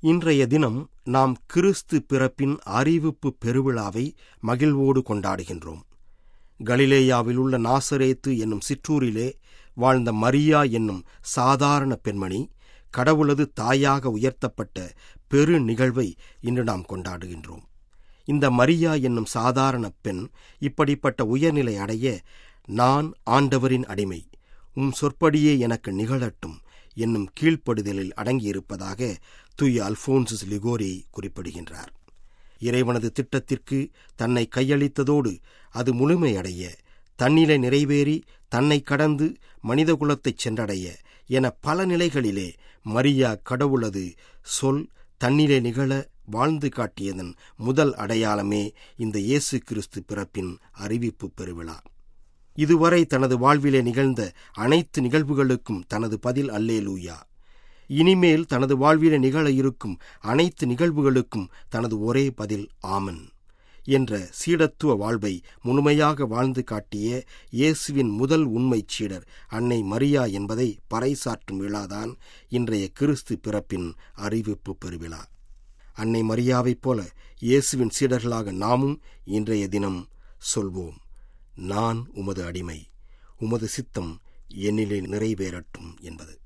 இன்றைய தினம் நாம் கிறிஸ்து பிறப்பின் அறிவிப்பு பெருவிழாவை மகிழ்வோடு கொண்டாடுகின்றோம் கலிலேயாவில் உள்ள நாசரேத்து என்னும் சிற்றூரிலே வாழ்ந்த மரியா என்னும் சாதாரண பெண்மணி கடவுளது தாயாக உயர்த்தப்பட்ட பெரு நிகழ்வை இன்று நாம் கொண்டாடுகின்றோம் இந்த மரியா என்னும் சாதாரண பெண் இப்படிப்பட்ட உயர்நிலை அடைய நான் ஆண்டவரின் அடிமை உம் சொற்படியே எனக்கு நிகழட்டும் என்னும் கீழ்ப்படுதலில் அடங்கியிருப்பதாக தூய அல்போன்சஸ் லிகோரி குறிப்பிடுகின்றார் இறைவனது திட்டத்திற்கு தன்னை கையளித்ததோடு அது முழுமையடைய தன்னிலை நிறைவேறி தன்னை கடந்து மனிதகுலத்தைச் சென்றடைய என பல நிலைகளிலே மரியா கடவுளது சொல் தன்னிலை நிகழ வாழ்ந்து காட்டியதன் முதல் அடையாளமே இந்த இயேசு கிறிஸ்து பிறப்பின் அறிவிப்பு பெருவிழா இதுவரை தனது வாழ்விலே நிகழ்ந்த அனைத்து நிகழ்வுகளுக்கும் தனது பதில் அல்லேலூயா இனிமேல் தனது வாழ்விலே நிகழ இருக்கும் அனைத்து நிகழ்வுகளுக்கும் தனது ஒரே பதில் ஆமன் என்ற சீடத்துவ வாழ்வை முழுமையாக வாழ்ந்து காட்டிய இயேசுவின் முதல் உண்மைச் சீடர் அன்னை மரியா என்பதை பறைசாற்றும் விழாதான் இன்றைய கிறிஸ்து பிறப்பின் அறிவிப்பு பெருவிழா அன்னை மரியாவைப் போல இயேசுவின் சீடர்களாக நாமும் இன்றைய தினம் சொல்வோம் நான் உமது அடிமை உமது சித்தம் என்னிலே நிறைவேறட்டும் என்பது